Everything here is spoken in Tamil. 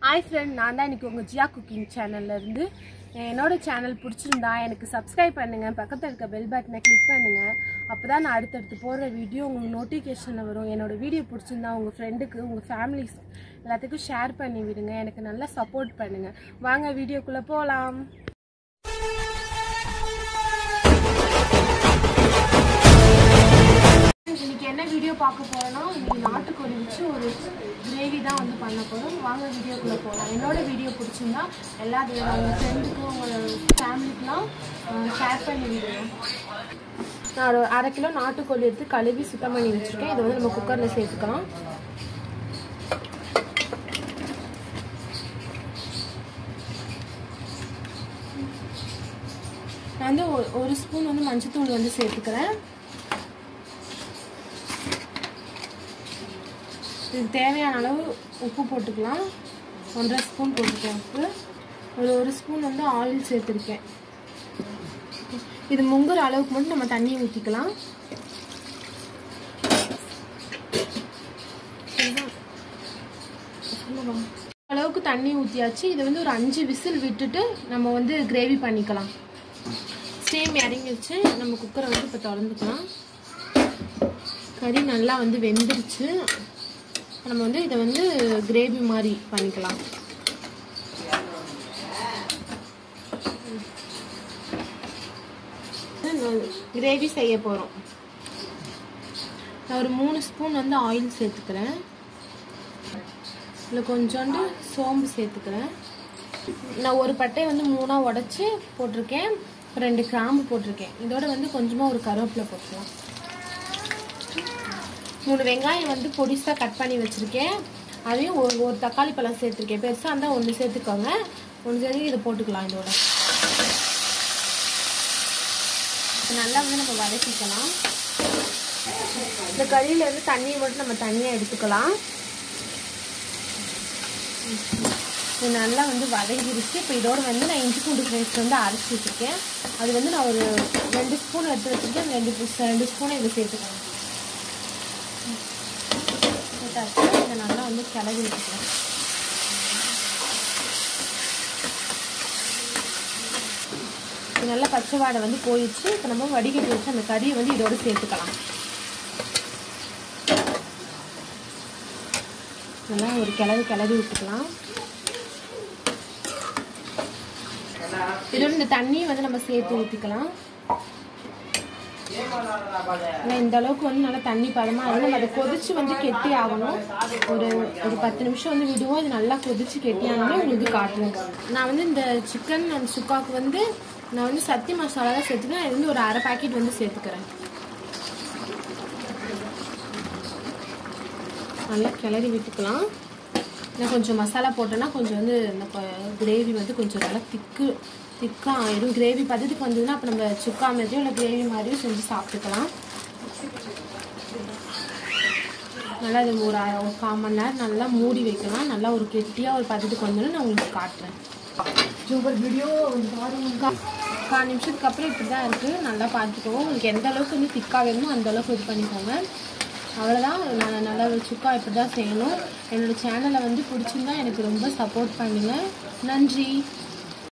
ஹாய் ஃப்ரெண்ட் நான் தான் இன்னைக்கு உங்கள் ஜியா குக்கிங் சேனல்ல இருந்து என்னோட சேனல் பிடிச்சிருந்தா எனக்கு சப்ஸ்கிரைப் பண்ணுங்க பக்கத்தில் இருக்க பெல் பட்டனை கிளிக் பண்ணுங்க அப்போ தான் நான் அடுத்தடுத்து போடுற வீடியோ உங்களுக்கு நோட்டிஃபிகேஷனில் வரும் என்னோட வீடியோ பிடிச்சிருந்தா உங்கள் ஃப்ரெண்டுக்கு உங்கள் ஃபேமிலிஸ் எல்லாத்துக்கும் ஷேர் பண்ணி விடுங்க எனக்கு நல்லா சப்போர்ட் பண்ணுங்க வாங்க வீடியோக்குள்ளே போகலாம் இன்னைக்கு என்ன வீடியோ பார்க்க போறோம்னா இன்னைக்கு நாட்டுக்கோழி வச்சு ஒரு கிரேவி தான் வந்து பண்ண போறோம் வாங்க வீடியோக்குள்ள போகலாம் என்னோட வீடியோ பிடிச்சிருந்தா எல்லா உங்கள் ஃப்ரெண்டுக்கும் உங்கள் ஃபேமிலிக்கெலாம் ஷேர் பண்ணி விடுங்க நான் ஒரு அரை கிலோ நாட்டுக்கோழி எடுத்து கழுவி சுத்தம் பண்ணி வச்சுருக்கேன் இதை வந்து நம்ம குக்கரில் சேர்த்துக்கலாம் நான் வந்து ஒரு- ஒரு ஸ்பூன் வந்து மஞ்சத்தூள் வந்து சேர்த்துக்கிறேன் இதுக்கு தேவையான அளவு உப்பு போட்டுக்கலாம் ஒன்றரை ஸ்பூன் போட்டுக்கேன் உப்பு ஒரு ஒரு ஸ்பூன் வந்து ஆயில் சேர்த்துருக்கேன் இது முங்குற அளவுக்கு மட்டும் நம்ம தண்ணி ஊற்றிக்கலாம் அளவுக்கு தண்ணி ஊற்றியாச்சு இதை வந்து ஒரு அஞ்சு விசில் விட்டுட்டு நம்ம வந்து கிரேவி பண்ணிக்கலாம் ஸ்டீம் இறங்கிருச்சு நம்ம குக்கரை வந்து இப்போ திறந்துக்கலாம் கறி நல்லா வந்து வெந்துருச்சு நம்ம வந்து இதை வந்து கிரேவி மாதிரி பண்ணிக்கலாம் கிரேவி செய்ய போகிறோம் நான் ஒரு மூணு ஸ்பூன் வந்து ஆயில் சேர்த்துக்கிறேன் இதில் கொஞ்சோண்டு சோம்பு சேர்த்துக்கிறேன் நான் ஒரு பட்டையை வந்து மூணாக உடச்சி போட்டிருக்கேன் ரெண்டு கிராம்பு போட்டிருக்கேன் இதோட வந்து கொஞ்சமாக ஒரு கருவேப்பிலை போட்டுக்கலாம் மூணு வெங்காயம் வந்து பொடிசாக கட் பண்ணி வச்சுருக்கேன் அதையும் ஒரு ஒரு தக்காளி பழம் சேர்த்துருக்கேன் பெருசாக இருந்தால் ஒன்று சேர்த்துக்கோங்க ஒன்று சேர்த்து இதை போட்டுக்கலாம் இதோட நல்லா வந்து நம்ம வதக்கிக்கலாம் இந்த கறியில இருந்து தண்ணியை மட்டும் நம்ம தண்ணியாக எடுத்துக்கலாம் இது நல்லா வந்து வதங்கிருச்சு இப்போ இதோட வந்து நான் இஞ்சி பூண்டு பேஸ்ட் வந்து அரைச்சி வச்சுருக்கேன் அது வந்து நான் ஒரு ரெண்டு ஸ்பூன் எடுத்து வச்சுருக்கேன் ரெண்டு ரெண்டு ஸ்பூனை இதை சேர்த்துக்கலாம் போட்டாச்சு இதை நல்லா வந்து கிளறி விட்டுக்கலாம் இது நல்லா பச்சை வாடை வந்து போயிடுச்சு இப்போ நம்ம வடிகட்டி வச்சு அந்த கறியை வந்து இதோட சேர்த்துக்கலாம் நல்லா ஒரு கிளறி கிளறி விட்டுக்கலாம் இதோட இந்த தண்ணியை வந்து நம்ம சேர்த்து ஊற்றிக்கலாம் ஆனால் இந்த அளவுக்கு வந்து நல்லா தண்ணி பதமாக ஆகணும் நம்ம அதை கொதிச்சு வந்து கெட்டி ஆகணும் ஒரு ஒரு பத்து நிமிஷம் வந்து விடுவோம் இது நல்லா கொதிச்சு கெட்டி ஆகணும் உங்களுக்கு காட்டுவேன் நான் வந்து இந்த சிக்கன் அந்த சுக்காவுக்கு வந்து நான் வந்து சத்தி மசாலா தான் சேர்த்துக்கிறேன் இது வந்து ஒரு அரை பாக்கெட் வந்து சேர்த்துக்கிறேன் நல்லா கிளறி விட்டுக்கலாம் இன்னும் கொஞ்சம் மசாலா போட்டோன்னா கொஞ்சம் வந்து இந்த கிரேவி வந்து கொஞ்சம் நல்லா திக்கு திக்காக ஆயிடும் கிரேவி பதத்துக்கு வந்ததுன்னா அப்போ நம்ம சுக்கா மாதிரியோ இல்லை கிரேவி மாதிரியோ செஞ்சு சாப்பிட்டுக்கலாம் நல்லா இது ஒரு அரை- ஒரு கால் மணி நேரம் நல்லா மூடி வைக்கலாம் நல்லா ஒரு கெட்டியாக ஒரு பதத்துக்கு வந்தோன்னா நான் உங்களுக்கு காட்டுறேன் சூப்பர் வீடியோ கால் நிமிஷத்துக்கு அப்புறம் இப்படி தான் இருக்குது நல்லா பார்த்துக்கோங்க உங்களுக்கு எந்த அளவுக்கு வந்து திக்காக வேணுமோ அந்த அளவுக்கு இது பண்ணிக்கோங்க அவ்வளோதான் நான் நல்லா சுக்கா இப்படி தான் செய்யணும் என்னோடய சேனலை வந்து பிடிச்சிருந்தா எனக்கு ரொம்ப சப்போர்ட் பண்ணுங்கள் நன்றி